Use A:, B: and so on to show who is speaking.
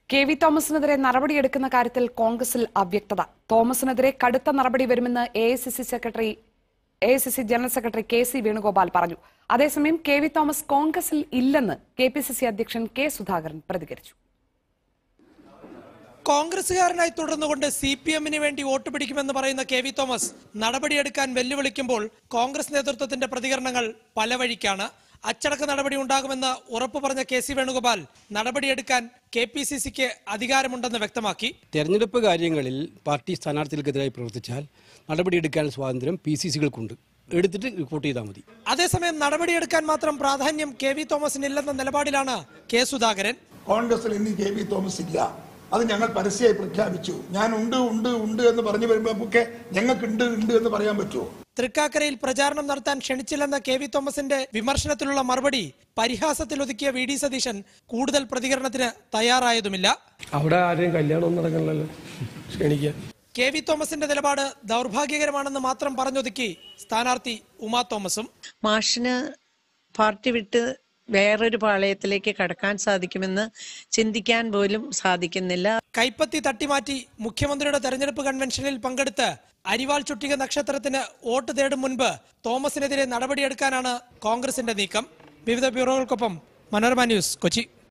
A: K V തോമസിനെതിരെ നടപടിയെടുക്കുന്ന കാര്യത്തിൽ കോൺഗ്രസിൽ അവ്യക്തത തോമസിനെതിരെ കടുത്ത നടപടി വരുമെന്ന് A I C C secretary A I C C general secretary K C Venugopal പറഞ്ഞു അതേസമയം കെ വി തോമസ് കോൺഗ്രസിൽ ഇല്ലെന്ന് കെ പി സി സി അധ്യക്ഷൻ കെ സുധാകരൻ പ്രതികരിച്ചു
B: കോൺഗ്രസുകാരനായി തുടർന്നുകൊണ്ട് സി പി എമ്മിന് വേണ്ടി വോട്ട് പിടിക്കുമെന്ന് പറയുന്ന കെ വി തോമസ് നടപടിയെടുക്കാൻ വെല്ലുവിളിക്കുമ്പോൾ കോൺഗ്രസ് നേതൃത്വത്തിന്റെ പ്രതികരണങ്ങൾ പല വഴിക്കാണ് അച്ചടക്ക നടപടി ഉണ്ടാകുമെന്ന് ഉറപ്പു പറഞ്ഞ കെ സി വേണുഗോപാൽ നടപടിയെടുക്കാൻ കെ പി സി സിക്ക് അധികാരമുണ്ടെന്ന് വ്യക്തമാക്കി
C: തെരഞ്ഞെടുപ്പ് കാര്യങ്ങളിൽ പാർട്ടി സ്ഥാനാർത്ഥികൾക്കെതിരായി പ്രവർത്തിച്ചാൽ നടപടിയെടുക്കാൻ സ്വാതന്ത്ര്യം പി സി സികൾക്കുണ്ട് എടുത്തിട്ട് റിപ്പോർട്ട് ചെയ്താൽ മതി
B: അതേസമയം നടപടിയെടുക്കാൻ മാത്രം പ്രാധാന്യം കെ വി തോമസിനില്ലെന്ന നിലപാടിലാണ് കെ സുധാകരൻ
D: കോൺഗ്രസിൽ ഇനി കെ വി തോമസ് ഇല്ല അത് ഞങ്ങൾ പരസ്യമായി പ്രഖ്യാപിച്ചു ഞാൻ ഉണ്ട് ഉണ്ട് ഉണ്ട് എന്ന് പറഞ്ഞു വരുമ്പോഴൊക്കെ ഞങ്ങൾക്ക് ഉണ്ട് ഉണ്ട് എന്ന് പറയാൻ പറ്റുമോ
B: തൃക്കാക്കരയിൽ പ്രചാരണം നടത്താൻ ക്ഷണിച്ചില്ലെന്ന കെ വി തോമസിന്റെ വിമർശനത്തിലുള്ള മറുപടി പരിഹാസത്തിൽ ഒതുക്കിയ വി ഡി സതീശൻ കൂടുതൽ പ്രതികരണത്തിന് തയ്യാറായതുമില്ല
E: അവിടെ ആരെയും കല്യാണം നടക്കണല്ലോ ക്ഷണിക്കാൻ
B: കെ വി തോമസിന്റെ നിലപാട് ദൗർഭാഗ്യകരമാണെന്ന് മാത്രം പറഞ്ഞൊതുക്കി സ്ഥാനാർത്ഥി ഉമാ തോമസും
F: മാഷിന് പാർട്ടി വിട്ട് വേറൊരു പാളയത്തിലേക്ക് കടക്കാൻ സാധിക്കുമെന്ന് ചിന്തിക്കാൻ പോലും സാധിക്കുന്നില്ല
B: കൈപ്പത്തി തട്ടിമാറ്റി മുഖ്യമന്ത്രിയുടെ തെരഞ്ഞെടുപ്പ് കൺവെൻഷനിൽ പങ്കെടുത്ത് അരിവാൾ ചുറ്റിക നക്ഷത്രത്തിന് വോട്ട് തേടും മുൻപ് തോമസിനെതിരെ നടപടിയെടുക്കാനാണ് കോൺഗ്രസിന്റെ നീക്കം വിവിധ ബ്യൂറോകൾക്കൊപ്പം മനോരമ ന്യൂസ് കൊച്ചി